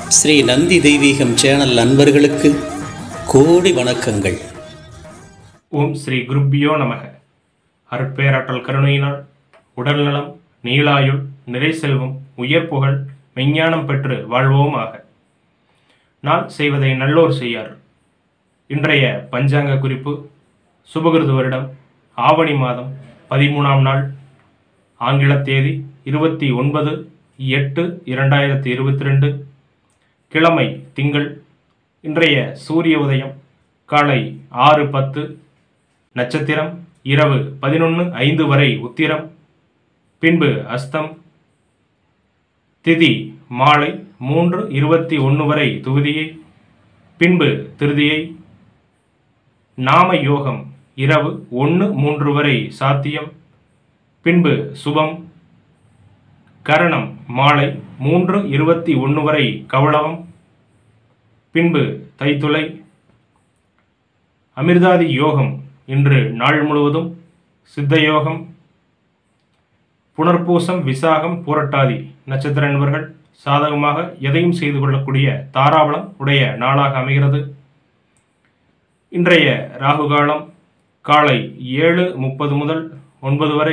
ஸ்ரீ நந்தி தெய்வீகம் சேனல் நண்பர்களுக்கு கோடி வணக்கங்கள் ஓம் ஸ்ரீ குருப்பியோ நமக அருட்பேராற்றல் கருணையினால் உடல்நலம் நீளாயுள் நிறை செல்வம் உயர் புகழ் மெஞ்ஞானம் பெற்று வாழ்வோமாக நான் செய்வதை நல்லோர் செய்யார் இன்றைய பஞ்சாங்க குறிப்பு சுபகிருது வருடம் ஆவணி மாதம் பதிமூணாம் நாள் ஆங்கில தேதி இருபத்தி ஒன்பது எட்டு இரண்டாயிரத்தி இருபத்தி ரெண்டு கிழமை திங்கள் இன்றைய சூரிய உதயம் காலை ஆறு பத்து நட்சத்திரம் இரவு பதினொன்று ஐந்து வரை உத்திரம் பின்பு அஸ்தம் திதி மாலை மூன்று இருபத்தி ஒன்று வரை துவிதியை பின்பு திருதியை நாம யோகம் இரவு ஒன்று மூன்று வரை சாத்தியம் பின்பு சுபம் கரணம் மாலை மூன்று இருபத்தி ஒன்று வரை கவளவம் பின்பு தைத்துளை அமிர்தாதி யோகம் இன்று நாள் முழுவதும் சித்த யோகம் புனர்பூசம் விசாகம் பூரட்டாதி நட்சத்திர நண்பர்கள் சாதகமாக எதையும் செய்து கொள்ளக்கூடிய தாராபலம் உடைய நாளாக அமைகிறது இன்றைய ராகு காலம் காலை ஏழு முப்பது முதல் ஒன்பது வரை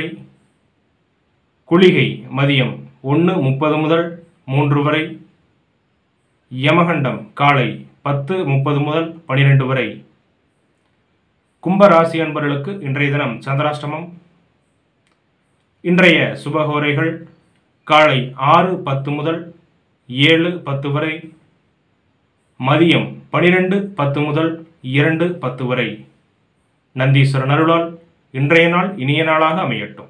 குளிகை மதியம் ஒன்று முப்பது முதல் மூன்று வரை யமகண்டம் காலை பத்து முப்பது முதல் பனிரெண்டு வரை கும்ப ராசி அன்பர்களுக்கு இன்றைய தினம் சந்திராஷ்டமம் இன்றைய சுபகோரைகள் காலை ஆறு பத்து முதல் ஏழு பத்து வரை மதியம் பனிரெண்டு பத்து முதல் இரண்டு பத்து வரை நந்தீஸ்வரன் அருளால் இன்றைய நாள் இனிய நாளாக அமையட்டும்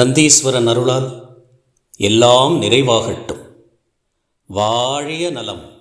நந்தீஸ்வரன் அருளால் எல்லாம் நிறைவாகட்டும் வாழிய நலம்